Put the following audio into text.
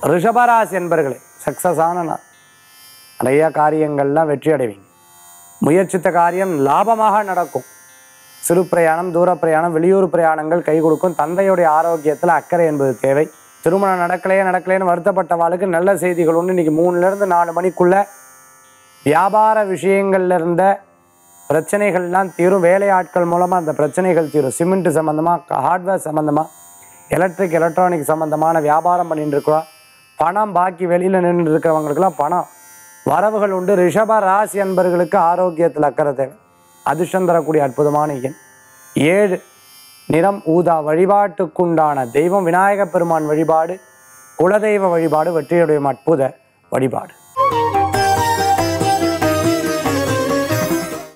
ரிஷபராசி என்பர்களே சக்ஸஸான நாள் நிறைய காரியங்கள்லாம் வெற்றி அடைவீங்க முயற்சித்த காரியம் லாபமாக நடக்கும் சிறு பிரயாணம் தூர பிரயாணம் வெளியூர் பிரயாணங்கள் கை கொடுக்கும் தந்தையுடைய ஆரோக்கியத்தில் அக்கறை என்பது தேவை திருமணம் நடக்கலையே நடக்கலையேன்னு வருத்தப்பட்டவாளுக்கு நல்ல செய்திகள் ஒன்று இன்னைக்கு மூணுலேருந்து நாலு மணிக்குள்ள வியாபார விஷயங்கள்ல இருந்த பிரச்சனைகள்லாம் தீரும் வேலை ஆட்கள் மூலமாக அந்த பிரச்சனைகள் தீரும் சிமெண்ட் சம்மந்தமாக ஹார்ட்வேர் சம்மந்தமாக எலக்ட்ரிக் எலக்ட்ரானிக் சம்மந்தமான வியாபாரம் பண்ணிட்டு இருக்கிறோம் பணம் பாக்கி வெளியில் நின்று இருக்கிறவங்களுக்கெல்லாம் பணம் வரவுகள் உண்டு ரிஷப ராசி அன்பர்களுக்கு ஆரோக்கியத்தில் அக்கறை தேவை அதிர்ஷ்டம் தரக்கூடிய அற்புதமான எண் ஏழு நிறம் ஊதா வழிபாட்டுக்குண்டான தெய்வம் விநாயகப் பெருமான் வழிபாடு குலதெய்வ வழிபாடு வெற்றியுடைய அற்புத வழிபாடு